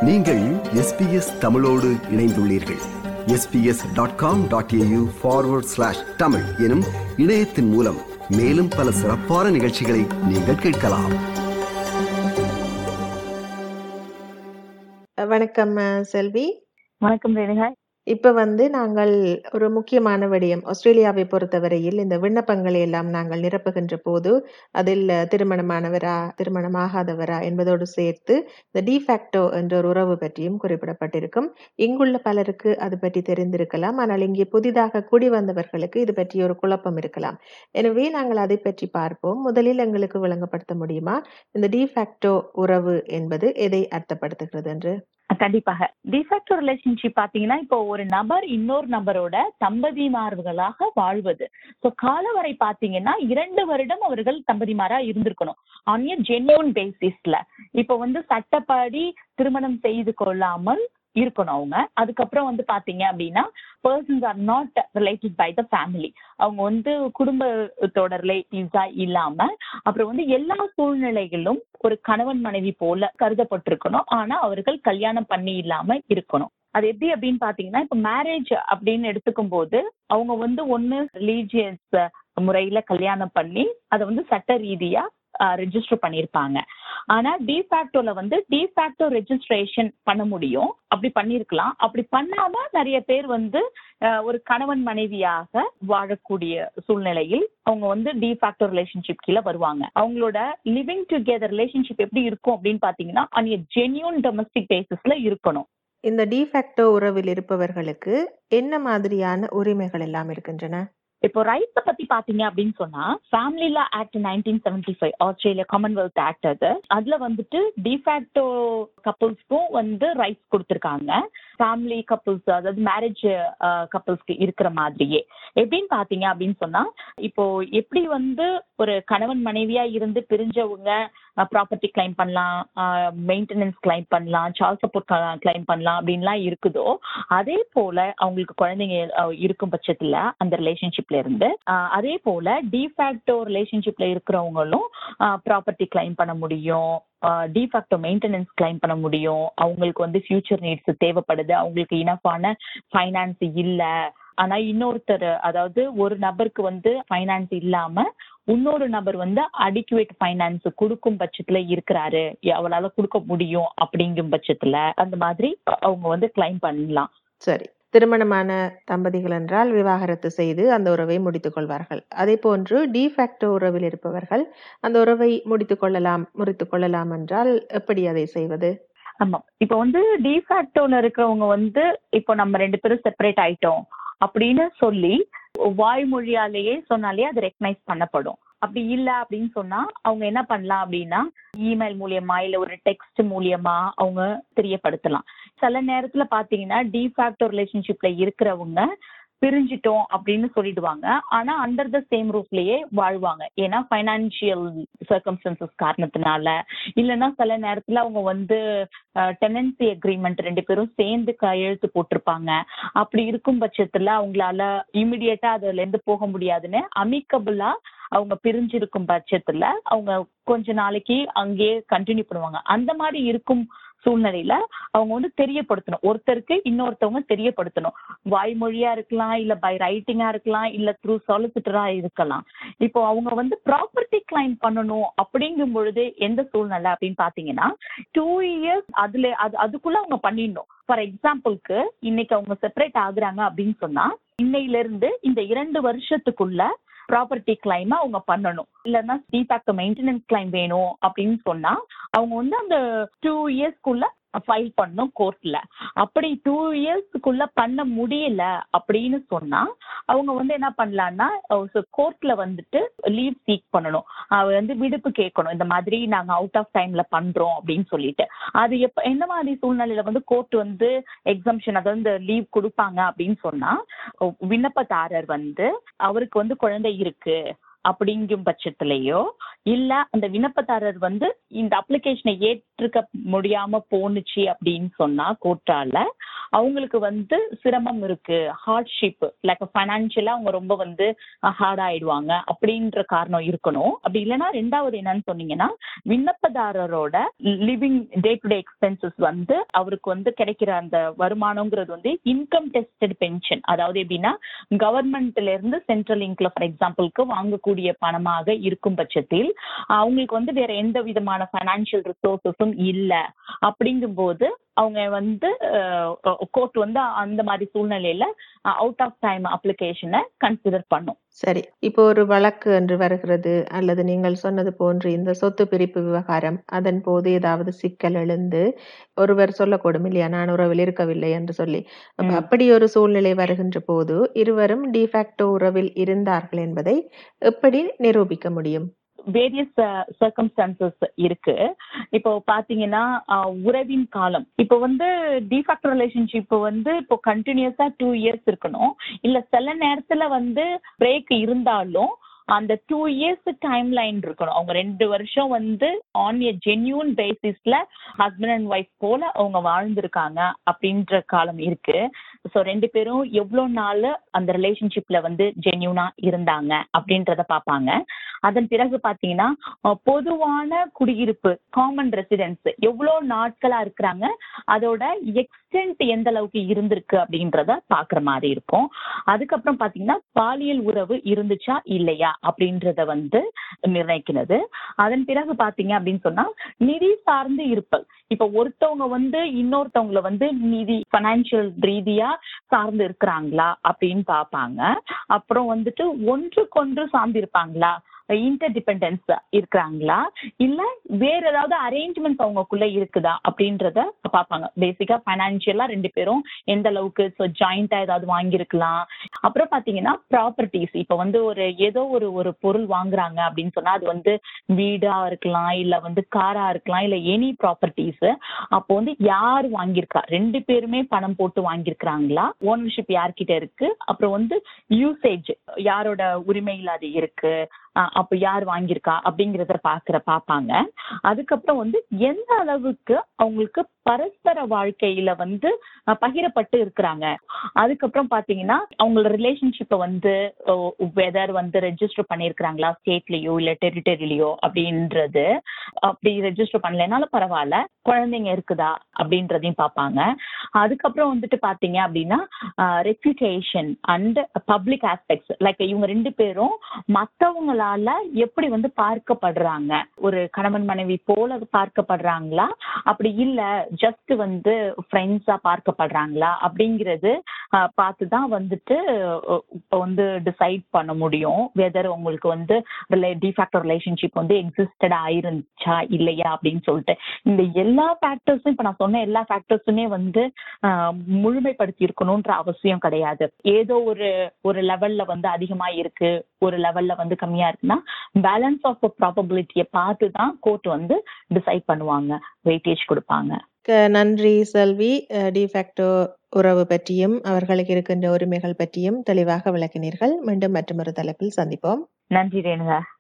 நீங்கள் எஸ்பிஎஸ் தமிழோடு இணைந்துள்ளீர்கள் SBS dot com dot AU forward slash Tamil எனும் இணையத்தின் மூலம் மேலும் பல சிறப்பான நிகழ்ச்சிகளை நீங்கள் கேட்கலாம் வணக்கம் அஹ், செல்வி வணக்கம் ரேணுகா இப்ப வந்து நாங்கள் ஒரு முக்கியமான விடயம் ஆஸ்திரேலியாவை பொறுத்தவரையில் இந்த விண்ணப்பங்களை எல்லாம் நாங்கள் நிரப்புகின்ற போது அதில் திருமணமானவரா திருமணமாகாதவரா என்பதோடு சேர்த்து இந்த டிஃபேக்டோ என்ற ஒரு உறவு பற்றியும் குறிப்பிடப்பட்டிருக்கும் இங்குள்ள பலருக்கு அது பற்றி தெரிந்திருக்கலாம் ஆனால் இங்கே புதிதாக குடி வந்தவர்களுக்கு இது பற்றி ஒரு குழப்பம் இருக்கலாம் எனவே நாங்கள் அதை பற்றி பார்ப்போம் முதலில் எங்களுக்கு விளங்கப்படுத்த முடியுமா இந்த டிஃபேக்டோ உறவு என்பது எதை அர்த்தப்படுத்துகிறது என்று கண்டிப்பாக டிஃபேக்டோ ரிலேஷன்ஷிப் பாத்தீங்கன்னா இப்போ ஒரு நபர் இன்னொரு நபரோட தம்பதிமார்களாக வாழ்வது சோ காலவரை பாத்தீங்கன்னா இரண்டு வருடம் அவர்கள் தம்பதிமாரா இருந்திருக்கணும் ஆன் எ ஜென்யூன் பேசிஸ்ல இப்போ வந்து சட்டப்படி திருமணம் செய்து கொள்ளாமல் இருக்கணும் அவங்க அதுக்கப்புறம் வந்து பாத்தீங்க அப்படின்னா persons are not related by the family அவங்க வந்து குடும்பத்தோட ரிலேட்டிவ்ஸா இல்லாம அப்புறம் வந்து எல்லா சூழ்நிலைகளிலும் ஒரு கணவன் மனைவி போல கருதப்பட்டிருக்கணும் ஆனா அவர்கள் கல்யாணம் பண்ணி இல்லாம இருக்கணும் அது எப்படி அப்படின்னு பாத்தீங்கன்னா இப்ப மேரேஜ் அப்படின்னு எடுத்துக்கும் போது அவங்க வந்து ஒண்ணு ரிலீஜியஸ் முறையில கல்யாணம் பண்ணி அதை வந்து சட்ட ரீதியா ரெஜிஸ்டர் பண்ணியிருப்பாங்க ஆனா டிஃபேக்டோல வந்து டிஃபேக்டோ ரெஜிஸ்ட்ரேஷன் பண்ண முடியும் அப்படி பண்ணிருக்கலாம் அப்படி பண்ணாம நிறைய பேர் வந்து அஹ், ஒரு கணவன் மனைவியாக வாழக்கூடிய சூழ்நிலையில் அவங்க வந்து டிஃபேக்டோ ரிலேஷன்ஷிப் கீழே வருவாங்க அவங்களோட லிவிங் டுகெதர் ரிலேஷன்ஷிப் எப்படி இருக்கும் அப்படின்னு பாத்தீங்கன்னா அன் ஜென்யூன் டொமஸ்டிக் பேசிஸ்ல இருக்கணும் இந்த டிஃபேக்டோ உறவில் இருப்பவர்களுக்கு என்ன மாதிரியான உரிமைகள் எல்லாம் இருக்கின்றன இப்போ ரைட்ஸ பத்தி பாத்தீங்க அப்படின்னு சொன்னா family law act nineteen seventy five Australia Commonwealth act அது அதுல வந்துட்டு டிஃபேக்டோ கப்புள்ஸ்க்கும் வந்து ரைட்ஸ் கொடுத்திருக்காங்க ஃபேமிலி கப்புள்ஸ் அதாவது மேரேஜ் கப்புள்ஸ்க்கு இருக்கிற மாதிரியே எப்படின்னு பாத்தீங்க அப்படின்னு சொன்னா இப்போ எப்படி வந்து ஒரு கணவன் மனைவியா இருந்து பிரிஞ்சவங்க ப்ராப்பர்ட்டி கிளைம் பண்ணலாம் மெயின்டெனன்ஸ் கிளைம் பண்ணலாம் சால் சப்போர்ட் கிளைம் பண்ணலாம் அப்படின்லாம் இருக்குதோ அதே போல அவங்களுக்கு குழந்தைங்க அஹ், இருக்கும் பட்சத்துல அந்த ரிலேஷன்ஷிப்ல இருந்து அஹ், அதே போல டிஃபேக்டோ ரிலேஷன்ஷிப்ல இருக்கிறவங்களும் ப்ராப்பர்ட்டி கிளைம் பண்ண முடியும் டிஃபேக்டோ மெயின்டெனன்ஸ் கிளைம் பண்ண முடியும் அவங்களுக்கு வந்து ஃபியூச்சர் நீட்ஸ் தேவைப்படுது அவங்களுக்கு இனஃபான ஃபைனான்ஸ் இல்ல ஆனா இன்னொருத்தர் அதாவது ஒரு நபருக்கு வந்து ஃபைனான்ஸ் இல்லாம இன்னொரு நபர் வந்து அடிக்குவேட் ஃபைனான்ஸ் கொடுக்கும் பட்சத்துல இருக்கிறாரு அவளால கொடுக்க முடியும் அப்படிங்கும் பட்சத்துல அந்த மாதிரி அவங்க வந்து கிளைம் பண்ணலாம் சரி திருமணமான தம்பதிகள் என்றால் விவாகரத்து செய்து அந்த உறவை முடித்துக் கொள்வார்கள் அதே போன்று டிஃபேக்டோ உறவில் இருப்பவர்கள் அந்த உறவை முடித்துக் கொள்ளலாம் முறித்துக் கொள்ளலாம் என்றால் எப்படி அதை செய்வது ஆமா இப்போ வந்து டிஃபேக்டோல இருக்கிறவங்க வந்து இப்போ நம்ம ரெண்டு பேரும் செப்பரேட் ஆயிட்டோம் அப்படின்னு சொல்லி வாய்மொழியாலேயே சொன்னாலே அது ரெக்கனைஸ் பண்ணப்படும் அப்படி இல்ல அப்படின்னு சொன்னா அவங்க என்ன பண்ணலாம் அப்படின்னா இமெயில் மூலியமா இல்ல ஒரு டெக்ஸ்ட் மூலியமா அவங்க தெரியப்படுத்தலாம் சில நேரத்துல பாத்தீங்கன்னா டிஃபேக்டோ ரிலேஷன்ஷிப்ல இருக்கிறவங்க பிரிஞ்சிட்டோம் அப்படின்னு சொல்லிடுவாங்க ஆனா அண்டர் த சேம் ரூஃப்லயே வாழ்வாங்க ஏன்னா ஃபைனான்சியல் சர்க்கம்ஸ்டன்சஸ் காரணத்தினால இல்லைன்னா சில நேரத்துல அவங்க வந்து டெனன்சி அக்ரிமெண்ட் ரெண்டு பேரும் சேர்ந்து கையெழுத்து போட்டிருப்பாங்க அப்படி இருக்கும் பட்சத்துல அவங்களால இமிடியேட்டா அதுல இருந்து போக முடியாதுன்னு அமிக்கபிளா அவங்க பிரிஞ்சிருக்கும் பட்சத்துல அவங்க கொஞ்ச நாளைக்கு அங்கேயே கண்டினியூ பண்ணுவாங்க அந்த மாதிரி இருக்கும் சூழ்நிலையில அவங்க வந்து தெரியப்படுத்தணும் ஒருத்தருக்கு இன்னொருத்தவங்க தெரியப்படுத்தணும் வாய்மொழியா இருக்கலாம் இல்ல பை ரைட்டிங்கா இருக்கலாம் இல்ல த்ரூ சொலிசிட்டரா இருக்கலாம் இப்போ அவங்க வந்து ப்ராப்பர்ட்டி கிளைம் பண்ணணும் அப்படிங்கும் பொழுது எந்த சூழ்நிலை அப்படின்னு பாத்தீங்கன்னா டூ இயர்ஸ் அதுல அது அதுக்குள்ள அவங்க பண்ணிடணும் ஃபார் எக்ஸாம்பிளுக்கு இன்னைக்கு அவங்க செப்பரேட் ஆகுறாங்க அப்படின்னு சொன்னா இன்னையில இருந்து இந்த இரண்டு வருஷத்துக்குள்ள ப்ராப்பர்ட்டி கிளைம் அவங்க பண்ணணும் இல்லைன்னா டிஃபேக்ட் மெயின்டெனன்ஸ் கிளைம் வேணும் அப்படின்னு சொன்னா அவங்க வந்து அந்த டூ இயர்ஸ்க்குள்ள ஃபைல் பண்ணும் கோர்ட்ல அப்படி டூ இயர்ஸ்க்குள்ள பண்ண முடியல அப்படின்னு சொன்னா அவங்க வந்து என்ன பண்ணலாம்னா கோர்ட்ல வந்துட்டு லீவ் சீக் பண்ணணும் அவ வந்து விடுப்பு கேட்கணும் இந்த மாதிரி நாங்க அவுட் ஆஃப் டைம்ல பண்றோம் அப்படின்னு சொல்லிட்டு அது எப்ப என்ன மாதிரி சூழ்நிலையில வந்து கோர்ட் வந்து எக்ஸம்ஷன் அதாவது இந்த லீவ் கொடுப்பாங்க அப்படின்னு சொன்னா விண்ணப்பதாரர் வந்து அவருக்கு வந்து குழந்தை இருக்கு அப்படிங்கும் பட்சத்திலேயோ இல்ல அந்த விண்ணப்பதாரர் வந்து இந்த அப்ளிகேஷனை ஏற்றுக்க முடியாம போணுச்சு அப்படின்னு சொன்னா கோர்ட்டால அவங்களுக்கு வந்து சிரமம் இருக்கு ஹார்ட்ஷிப் லைக் ஃபைனான்சியலா அவங்க ரொம்ப வந்து ஹார்ட் ஆயிடுவாங்க அப்படின்ற காரணம் இருக்கணும் அப்படி இல்லைன்னா ரெண்டாவது என்னன்னு சொன்னீங்கன்னா விண்ணப்பதாரரோட living day to day expenses வந்து அவருக்கு வந்து கிடைக்கிற அந்த வருமானங்கிறது வந்து இன்கம் டெஸ்டட் பென்ஷன் அதாவது எப்படின்னா கவர்மெண்ட்ல இருந்து சென்ட்ரல் இன்க்ல ஃபார் எக்ஸாம்பிளுக்கு வாங்கக்கூடிய பணமாக இருக்கும் பட்சத்தில் அவங்களுக்கு வந்து வேற எந்த விதமான ஃபைனான்சியல் ரிசோர்சஸும் இல்லை அப்படிங்கும்போது அவங்க வந்து கோர்ட் வந்து அந்த மாதிரி சூழ்நிலையில அவுட் ஆஃப் டைம் அப்ளிகேஷனை கன்சிடர் பண்ணும் சரி இப்போ ஒரு வழக்கு என்று வருகிறது அல்லது நீங்கள் சொன்னது போன்று இந்த சொத்து பிரிப்பு விவகாரம் அதன் போது ஏதாவது சிக்கல் எழுந்து ஒருவர் சொல்லக்கூடும் இல்லையா நான் உறவில் இருக்கவில்லை என்று சொல்லி அப்ப ம். அப்படி ஒரு சூழ்நிலை வருகின்ற போது இருவரும் டிஃபேக்டோ உறவில் இருந்தார்கள் என்பதை எப்படி நிரூபிக்க முடியும் வேரியஸ் சர்க்கம்ஸ்டான்சஸ் இருக்கு இப்போ பாத்தீங்கன்னா அஹ், உறவின் காலம் இப்போ வந்து டிஃபாக்ட் ரிலேஷன்ஷிப் வந்து இப்போ கண்டினியூஸா டூ இயர்ஸ் இருக்கணும் இல்ல சில நேரத்துல வந்து பிரேக் இருந்தாலும் அந்த டூ இயர்ஸ் டைம் லைன் இருக்கணும் அவங்க ரெண்டு வருஷம் வந்து ஆன் எ ஜென்யூன் பேசிஸ்ல ஹஸ்பண்ட் அண்ட் ஒய்ஃப் போல அவங்க வாழ்ந்திருக்காங்க அப்படின்ற காலம் இருக்கு ஸோ ரெண்டு பேரும் எவ்வளோ நாள் அந்த ரிலேஷன்ஷிப்ல வந்து ஜென்யூனா இருந்தாங்க அப்படின்றத பார்ப்பாங்க அதன் பிறகு பாத்தீங்கன்னா அஹ், பொதுவான குடியிருப்பு காமன் ரெசிடென்ஸ் எவ்வளோ நாட்களா இருக்கிறாங்க அதோட எக்ஸ்டென்ட் எந்த அளவுக்கு இருந்திருக்கு அப்படின்றத பாக்குற மாதிரி இருக்கும் அதுக்கப்புறம் பாத்தீங்கன்னா பாலியல் உறவு இருந்துச்சா இல்லையா அப்படின்றத வந்து நிர்ணயிக்கிறது அதன் பிறகு பாத்தீங்க அப்படின்னு சொன்னா நிதி சார்ந்து இருப்பல் இப்ப ஒருத்தவங்க வந்து இன்னொருத்தவங்கள வந்து நிதி பைனான்சியல் ரீதியா சார்ந்து இருக்கிறாங்களா அப்படின்னு பார்ப்பாங்க அப்புறம் வந்துட்டு ஒன்றுக்கொன்று சார்ந்து இருப்பாங்களா இன்டர் டிபெண்டன்ஸ் இருக்கிறாங்களா இல்ல வேற ஏதாவது அரேஞ்ச்மெண்ட்ஸ் அவங்களுக்குள்ள இருக்குதா அப்படின்றத பார்ப்பாங்க பேசிக்கா ஃபைனான்சியலா ரெண்டு பேரும் எந்த அளவுக்கு ஸோ ஜாயிண்டா ஏதாவது வாங்கியிருக்கலாம் அப்புறம் பாத்தீங்கன்னா ப்ராப்பர்ட்டிஸ் இப்ப வந்து ஒரு ஏதோ ஒரு ஒரு பொருள் வாங்குறாங்க அப்படின்னு சொன்னா அது வந்து வீடா இருக்கலாம் இல்ல வந்து காரா இருக்கலாம் இல்ல எனி ப்ராப்பர்ட்டிஸ் அப்போ வந்து யார் வாங்கியிருக்கா ரெண்டு பேருமே பணம் போட்டு வாங்கியிருக்கிறாங்களா ஓனர்ஷிப் யார்கிட்ட இருக்கு அப்புறம் வந்து யூசேஜ் யாரோட உரிமையில் அது இருக்கு அஹ் அப்ப யார் வாங்கியிருக்கா அப்படிங்கிறத பாக்குற பாப்பாங்க அதுக்கப்புறம் வந்து எந்த அளவுக்கு அவங்களுக்கு பரஸ்பர வாழ்க்கையில வந்து அஹ், பகிரப்பட்டு இருக்கிறாங்க அதுக்கப்புறம் பாத்தீங்கன்னா அவங்களோட ரிலேஷன்ஷிப்பை வந்து வெதர் வந்து ரெஜிஸ்டர் பண்ணியிருக்கிறாங்களா ஸ்டேட்லயோ இல்ல டெரிட்டரிலயோ அப்படின்றது அப்படி ரெஜிஸ்டர் பண்ணலைனாலும் பரவாயில்ல குழந்தைங்க இருக்குதா அப்படின்றதையும் பார்ப்பாங்க அதுக்கப்புறம் வந்துட்டு பாத்தீங்க அப்படின்னா reputation and public aspects like இவங்க ரெண்டு பேரும் மத்தவங்களால எப்படி வந்து பார்க்கப்படுறாங்க ஒரு கணவன் மனைவி போல பார்க்கப்படுறாங்களா அப்படி இல்ல ஜஸ்ட் வந்து ஃப்ரெண்ட்ஸா பார்க்கப்படுறாங்களா அப்படிங்கிறது பார்த்து தான் வந்துட்டு அஹ், இப்ப வந்து டிசைட் பண்ண முடியும் வெதர் உங்களுக்கு வந்து டிஃபேக்டர் ரிலேஷன்ஷிப் வந்து எக்ஸிஸ்டட் ஆயிருந்துச்சா இல்லையா அப்படின்னு சொல்லிட்டு இந்த எல்லா ஃபேக்டர்ஸும் இப்ப நான் சொன்ன எல்லா ஃபேக்டர்ஸுமே வந்து ஆஹ், முழுமைப்படுத்தி இருக்கணும்ன்ற அவசியம் கிடையாது ஏதோ ஒரு ஒரு லெவல்ல வந்து அதிகமா இருக்கு ஒரு லெவல்ல வந்து கம்மியா இருக்குன்னா பேலன்ஸ் ஆஃப் ப்ராபபிலிட்டியை பார்த்து தான் கோர்ட் வந்து டிசைட் பண்ணுவாங்க வெயிட்டேஜ் கொடுப்பாங்க க- நன்றி செல்வி டிஃபேக்டோ உறவு பற்றியும் அவர்களுக்கு இருக்கின்ற உரிமைகள் பற்றியும் தெளிவாக விளக்கினீர்கள் மீண்டும் மற்றொரு தலைப்பில் சந்திப்போம் நன்றி ரேணுகா